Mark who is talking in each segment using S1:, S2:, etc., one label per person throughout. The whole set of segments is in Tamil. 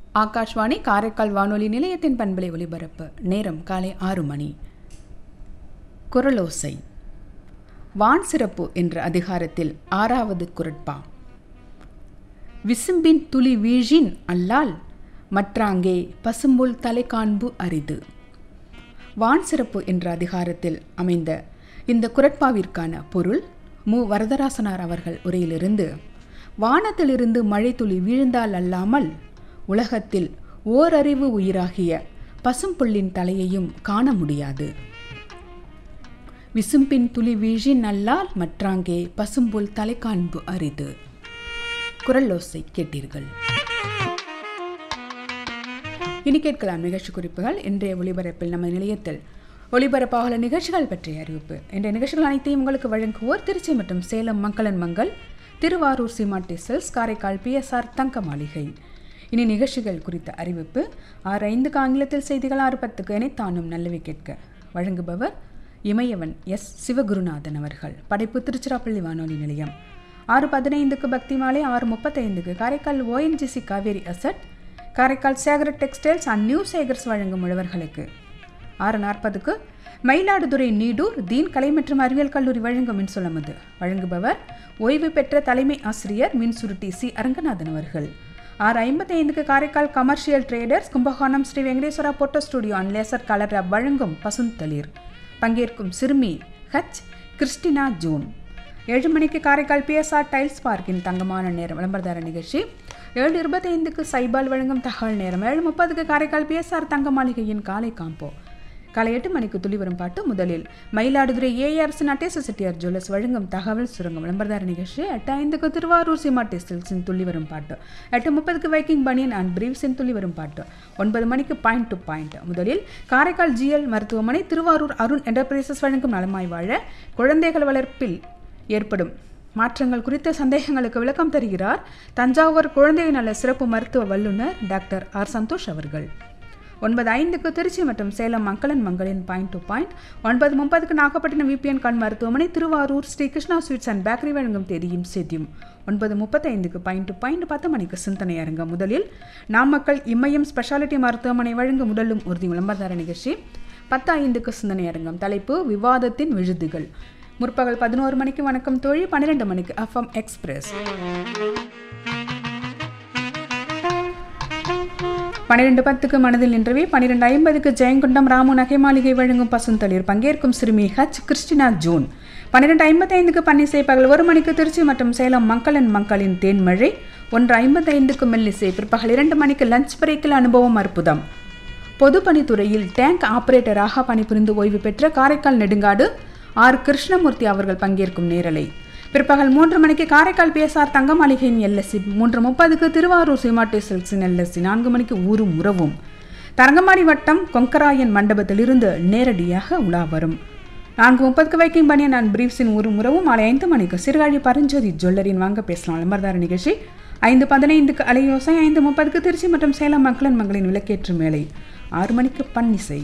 S1: ஆகாஷ்வாணி காரைக்கால் வானொலி நிலையத்தின் பண்பலை ஒலிபரப்பு நேரம் காலை ஆறு மணி குரலோசை வான் சிறப்பு என்ற அதிகாரத்தில் ஆறாவது குரட்பா விசும்பின் துளி வீழின் அல்லால் மற்றாங்கே பசும்புல் தலை காண்பு அரிது வான் சிறப்பு என்ற அதிகாரத்தில் அமைந்த இந்த குரட்பாவிற்கான பொருள் மு வரதராசனார் அவர்கள் உரையிலிருந்து வானத்திலிருந்து மழை துளி வீழ்ந்தால் அல்லாமல் உலகத்தில் ஓரறிவு உயிராகிய பசும்புல்லின் தலையையும் காண முடியாது விசும்பின் துளி வீழின் அல்லால் மற்றாங்கே பசும்புல் தலை காண்பு அரிது குரலோசை கேட்டீர்கள் இனி கேட்கலாம் நிகழ்ச்சி குறிப்புகள் இன்றைய ஒளிபரப்பில் நமது நிலையத்தில் ஒளிபரப்பாகல நிகழ்ச்சிகள் பற்றிய அறிவிப்பு இன்றைய நிகழ்ச்சிகள் அனைத்தையும் உங்களுக்கு வழங்குவோர் திருச்சி மற்றும் சேலம் மக்களன் மங்கள் திருவாரூர் சீமாட்டி செல்ஸ் காரைக்கால் பிஎஸ்ஆர் தங்க மாளிகை இனி நிகழ்ச்சிகள் குறித்த அறிவிப்பு ஆறு ஐந்துக்கு ஆங்கிலத்தில் செய்திகள் ஆறு பத்துக்கு இணைத்தானும் நல்லவை கேட்க வழங்குபவர் இமயவன் எஸ் சிவகுருநாதன் அவர்கள் படைப்பு திருச்சிராப்பள்ளி வானொலி நிலையம் ஆறு பதினைந்துக்கு பக்தி மாலை ஆறு முப்பத்தைந்துக்கு Karaikal ONGC Cauvery asset Karaikal Sekar textiles and new Sekars வழங்கும் உழவர்களுக்கு ஆறு நாற்பதுக்கு மயிலாடுதுறை நீடூர் தீன் கலை மற்றும் அறிவியல் கல்லூரி வழங்கும் மின்சொல்லமது வழங்குபவர் ஓய்வு பெற்ற தலைமை ஆசிரியர் மின்சுருட்டி சி அரங்கநாதன் அவர்கள் ஆறு ஐம்பத்தி ஐந்துக்கு Karaikal commercial traders Kumbakonam Sri Venkateswara photo studio and laser colour வழங்கும் பசுந்தளிர் பங்கேற்கும் சிறுமி ஹச் கிறிஸ்டினா ஜூன் ஏழு மணிக்கு காரைக்கால் பிஎஸ்ஆர் டைல்ஸ் பார்க்கின் தங்கமான நேரம் விளம்பரதார நிகழ்ச்சி ஏழு இருபத்தைந்துக்கு சைபால் வழங்கும் தகவல் நேரம் ஏழு முப்பதுக்கு காரைக்கால் பிஎஸ்ஆர் தங்க மாளிகையின் காலை காம்போ காலை எட்டு மணிக்கு துளி வரும் பாட்டு முதலில் மயிலாடுதுறை ஏஆர்சி நட்டேச செட்டியார் ஜுவல்லர்ஸ் வழங்கும் தகவல் சுரங்கம் விளம்பரதார நிகழ்ச்சி எட்டு ஐந்துக்கு திருவாரூர் சிமா டெஸ்டில்ஸின் துள்ளி வரும் பாட்டு எட்டு முப்பதுக்கு வைக்கிங் பனியன் அண்ட் பிரீவ்ஸின் துள்ளி வரும் பாட்டு ஒன்பது மணிக்கு பாயிண்ட் டு பாயிண்ட் முதலில் காரைக்கால் ஜிஎல் மருத்துவமனை திருவாரூர் அருண் என்டர்பிரைசஸ் வழங்கும் நலமாய் வாழ குழந்தைகள் வளர்ப்பில் ஏற்படும் மாற்றங்கள் குறித்த சந்தேகங்களுக்கு விளக்கம் தருகிறார் தஞ்சாவூர் குழந்தை நல சிறப்பு மருத்துவ வல்லுநர் டாக்டர் ஆர் சந்தோஷ் அவர்கள் ஒன்பது ஐந்துக்கு திருச்சி மற்றும் சேலம் மக்களன் மங்களின் பாயிண்ட் டு பாயிண்ட் ஒன்பது முப்பதுக்கு நாகப்பட்டினம் விபிஎன் கண் மருத்துவமனை Thiruvarur Sri Krishna sweets and bakery வழங்கும் தேதியும் சேத்தியும் ஒன்பது முப்பத்தைந்துக்கு பாயிண்ட் டு பாயிண்ட் பத்து மணிக்கு சிந்தனை அரங்கம் முதலில் நாமக்கல் இமயம் ஸ்பெஷாலிட்டி மருத்துவமனை வழங்கும் உடலும் உறுதி விளம்பரதார நிகழ்ச்சி பத்து ஐந்துக்கு சிந்தனை அரங்கம் தலைப்பு விவாதத்தின் விழுதுகள் முற்பகல் பதினோரு மணிக்கு வணக்கம் தோழி பன்னிரெண்டு மணிக்கு எஃப்எம் எக்ஸ்பிரஸ் பன்னிரெண்டு பத்துக்கு மனதில் நின்றவே பன்னிரெண்டு ஐம்பதுக்கு ஜெயங்கொண்டம் ராமு நகை மாளிகை வழங்கும் பசுந்தளிர் பங்கேற்கும் சிறுமி ஹச் கிறிஸ்டினா ஜூன் பன்னிரெண்டு ஐம்பத்தைந்துக்கு பன்னிசை பகல் ஒரு மணிக்கு திருச்சி மற்றும் சேலம் மக்களின் மக்களின் தேன்மழை ஒன்று ஐம்பத்தைந்துக்கு மெல்லிசை பிற்பகல் இரண்டு மணிக்கு லஞ்ச் பிரேக்கில் அனுபவம் அற்புதம் பொதுப்பணித்துறையில் டேங்க் ஆபரேட்டராக பணிபுரிந்து ஓய்வு பெற்ற காரைக்கால் நெடுங்காடு ஆர் கிருஷ்ணமூர்த்தி அவர்கள் பங்கேற்கும் நேரலை பிற்பகல் மூன்று மணிக்கு காரைக்கால் பிஎஸ்ஆர் தங்க மாளிகையின் எல்எஸ்சி மூன்று முப்பதுக்கு திருவாரூர் சிமாட்டி சில்க்ஸின் எல்எஸ்சி நான்கு மணிக்கு ஊரும் உறவும் தரங்கம்பாடி வட்டம் கொங்கராயன் மண்டபத்திலிருந்து நேரடியாக உலா வரும் நான்கு முப்பதுக்கு வைக்கிங் பனியன் அண்ட் பிரீஃப்ஸின் ஊரும் உறவும் மாலை ஐந்து மணிக்கு சிறுகாழி பரஞ்சோதி ஜுவல்லரின் வாங்க பேசலாம் விளம்பரதார நிகழ்ச்சி ஐந்து பதினைந்துக்கு அலையோசை ஐந்து முப்பதுக்கு திருச்சி மற்றும் சேலம் மக்களின் மகளின் விளக்கேற்று மேலை ஆறு மணிக்கு பன்னிசை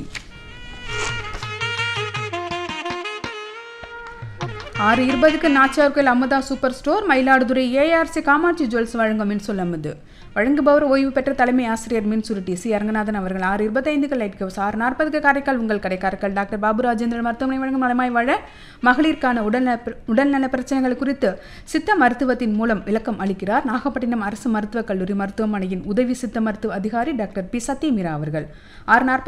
S1: ஆறு இருபதுக்கு Nachiyarkoil Amudha super store Mayiladuthurai ARC Kamatchi jewels வழங்கும் மின்சொல் அமுது வழங்குபவர் ஓய்வு பெற்ற தலைமை ஆசிரியர் மின்சுருட்டி சி அரங்கநாதன் அவர்கள் ஆறு இருபத்தைந்துக்கு லைட் கவுஸ் ஆறு நாற்பதுக்கு காரைக்கால் உங்கள் கடை காரைக்கால் டாக்டர் பாபு ராஜேந்திரன் மருத்துவமனை வழங்கும் நலமாய் வாழ மகளிருக்கான உடல்நல உடல்நல பிரச்சனைகள் குறித்து சித்த மருத்துவத்தின் மூலம் விளக்கம் அளிக்கிறார் நாகப்பட்டினம் அரசு மருத்துவக் கல்லூரி மருத்துவமனையின் உதவி சித்த மருத்துவ அதிகாரி டாக்டர் பி சத்யமீரா அவர்கள் ஆறு நாற்பது